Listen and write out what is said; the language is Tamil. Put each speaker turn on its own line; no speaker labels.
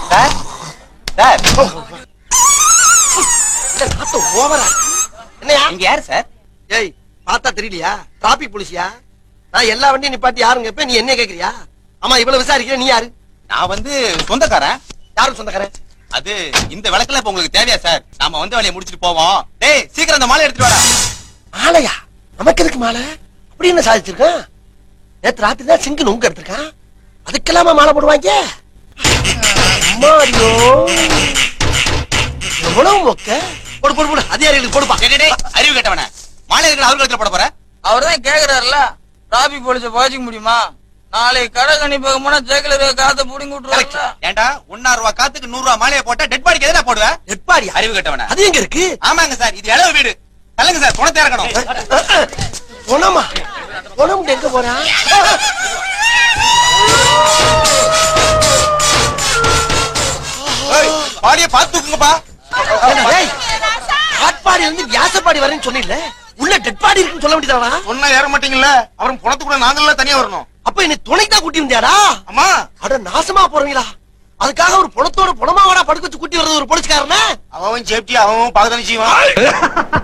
சார் சார்
இந்த நாத்து ஓவரா என்னையா
இங்க யாரு சார்
ஏய் பார்த்தா தெரியலையா டிராபிக் போலீஸியா நான் எல்லா வண்டியும் நிப்பாட்டி யாருங்க இப்ப நீ என்ன கேக்குறியா ஆமா இவ்வளவு விசாரிக்கிற நீ யாரு
நான் வந்து சொந்தக்காரன்
யாரும் சொந்தக்காரன்
அது இந்த விளக்கெல்லாம் இப்ப உங்களுக்கு தேவையா சார் நாம வந்து வேலையை முடிச்சிட்டு போவோம் டேய் சீக்கிரம் அந்த மாலை எடுத்துட்டு வாடா
மாலையா நமக்கு எதுக்கு மாலை அப்படி என்ன சாதிச்சிருக்கான் நேத்து ராத்திரி தான் சிங்கு நொங்கு எடுத்திருக்கான் அதுக்கெல்லாமா மாலை போடுவாங்க அம்மாடியோ எவ்வளவு மொக்க போடு போடு போடு அதிகாரிகளுக்கு போடுப்பா
டேய், டேய், டேய், அறிவு கேட்டவன மாலை இருக்கிற அவரு கழுத்துல போட போற
அவர் தான் கேக்குறாருல டிராபிக் போலீஸ பாய்ச்சிக்க முடியுமா நாளைக்கு கடை கணிப்பாக போனா ஜெயில இருக்க காத்த புடிங்கி விட்டுருவாங்க
ஏன்டா ஒன்னா ரூபா காத்துக்கு நூறு ரூபா மாலையை போட்டா டெட் பாடிக்கு எதுனா போடுவேன்
எப்பாடியா
அறிவு கேட்டவன
அது எங்க இருக்கு
ஆமாங்க சார் இது இளவு வீடு தள்ளுங்க சார் குணத்தை இறக்கணும்
உணமா உணவு எங்க போறான்
ஏய், பாடியை பார்த்து தூக்குங்கப்பா
காட்பாடி இருந்து வியாசப்பாடி வரேன்னு சொன்னில்ல உள்ள டெட் பாடி இருக்குன்னு சொல்ல வேண்டியதானா
ஒன்னா ஏற மாட்டீங்கல்ல அப்புறம் குணத்துக்குள்ள நாங்களாம் தனியா வரணும்
அப்ப என்னை துணைக்கு தான் கூட்டி வந்தியாடா
அம்மா
அட நாசமா போறீங்களா அதுக்காக ஒரு புணத்தோட புணமாவடா படுக்க வச்சு கூட்டி வர்றது ஒரு போலீஸ்காரனா
அவன் சேஃப்டி அவன் பாக்கதானே செய்வான்